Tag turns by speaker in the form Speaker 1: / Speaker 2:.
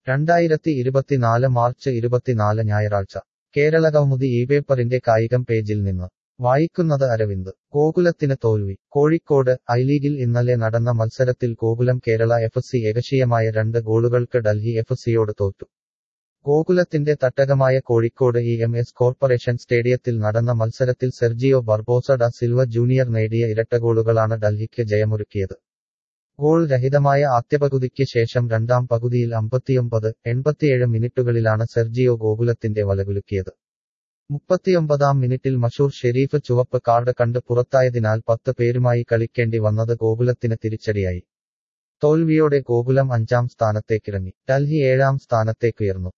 Speaker 1: രണ്ടായിരത്തി ഇരുപത്തിനാല് മാർച്ച് ഇരുപത്തിനാല് ഞായറാഴ്ച കേരളകൗമുദി ഈ പേപ്പറിന്റെ കായികം പേജിൽ നിന്ന് വായിക്കുന്നത് അരവിന്ദ് ഗോകുലത്തിന് തോൽവി കോഴിക്കോട് ഐ ലീഗിൽ ഇന്നലെ നടന്ന മത്സരത്തിൽ ഗോകുലം കേരള എഫ് സി ഏകശീയമായ രണ്ട് ഗോളുകൾക്ക് ഡൽഹി എഫ് സിയോട് തോറ്റു ഗോകുലത്തിന്റെ തട്ടകമായ Kozhikode E M S corporation സ്റ്റേഡിയത്തിൽ നടന്ന മത്സരത്തിൽ Sergio Barbosa da Silva junior നേടിയ ഇരട്ടഗോളുകളാണ് ഡൽഹിക്ക് ജയമൊരുക്കിയത് ഗോൾ രഹിതമായ ആദ്യപകുതിക്ക് ശേഷം രണ്ടാം പകുതിയിൽ അമ്പത്തിയൊമ്പത് എൺപത്തിയേഴ് മിനിറ്റുകളിലാണ് സെർജിയോ ഗോകുലത്തിന്റെ വലകുലുക്കിയത് മുപ്പത്തിയൊമ്പതാം മിനിറ്റിൽ മഷൂർ ഷെരീഫ് ചുവപ്പ് കാർഡ് കണ്ട് പുറത്തായതിനാൽ പത്ത് പേരുമായി കളിക്കേണ്ടി വന്നത് ഗോകുലത്തിന് തിരിച്ചടിയായി തോൽവിയോടെ ഗോകുലം അഞ്ചാം സ്ഥാനത്തേക്കിറങ്ങി ഡൽഹി ഏഴാം സ്ഥാനത്തേക്കുയർന്നു